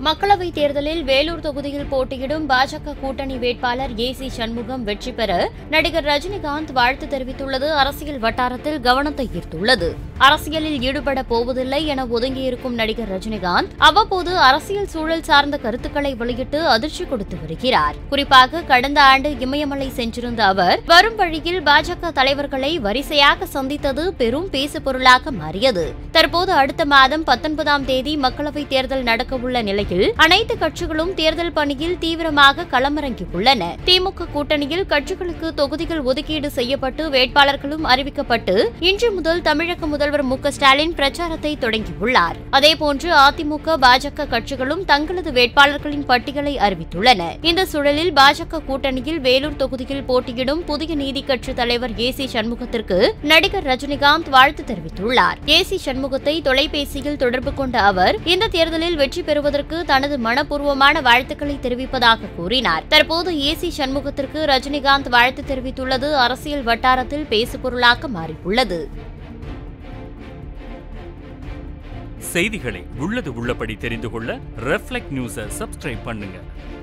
மக்களவைத் தேர்தலில் வேலூர் தொகுதியில் போட்டியிடும் பாஜக கூட்டணி வேட்பாளர் ஏ சி சண்முகம் வெற்றி பெற நடிகர் ரஜினிகாந்த் வாழ்த்து தெரிவித்துள்ளது அரசியல் வட்டாரத்தில் கவனத்தை ஈர்த்துள்ளது அரசியலில் ஈடுபட போவதில்லை என ஒதுங்கியிருக்கும் நடிகர் ரஜினிகாந்த் அவ்வப்போது அரசியல் சூழல் சார்ந்த கருத்துக்களை வெளியிட்டு அதிர்ச்சி கொடுத்து வருகிறார் குறிப்பாக கடந்த ஆண்டு இமயமலை சென்றிருந்த அவர் வரும் வழியில் பாஜக தலைவர்களை வரிசையாக சந்தித்தது பெரும் பேசுபொருளாக மாறியது தற்போது அடுத்த மாதம் பத்தொன்பதாம் தேதி மக்களவைத் தேர்தல் நடக்கவுள்ள நிலையில் அனைத்து கட்சிகளும் தேர்தல் பணியில் தீவிரமாக களமிறங்கியுள்ளன திமுக கூட்டணியில் கட்சிகளுக்கு தொகுதிகள் ஒதுக்கீடு செய்யப்பட்டு வேட்பாளர்களும் அறிவிக்கப்பட்டு இன்று முதல் தமிழக முதல்வர் மு க ஸ்டாலின் பிரச்சாரத்தை தொடங்கியுள்ளார் அதேபோன்று அதிமுக பாஜக கட்சிகளும் தங்களது வேட்பாளர்களின் பட்டியலை அறிவித்துள்ளன இந்த சூழலில் பாஜக கூட்டணியில் வேலூர் தொகுதியில் போட்டியிடும் புதிய நீதி கட்சி தலைவர் ஏ சி சண்முகத்திற்கு நடிகர் ரஜினிகாந்த் வாழ்த்து தெரிவித்துள்ளார் ஏ சி சண்முகத்தை தொலைபேசியில் தொடர்பு கொண்ட அவர் இந்த தேர்தலில் வெற்றி பெறுவதற்கு தனது மனப்பூர்வமான வாழ்த்துக்களை தெரிவிப்பதாக கூறினார் தற்போது ஏ சி சண்முகத்திற்கு ரஜினிகாந்த் வாழ்த்து தெரிவித்துள்ளது அரசியல் வட்டாரத்தில் பேசுபொருளாக மாறியுள்ளது செய்திகளை உள்ளது உள்ளபடி தெரிந்து கொள்ள ரெஃப்ளெக்ட் நியூஸை சப்ஸ்கிரைப் பண்ணுங்க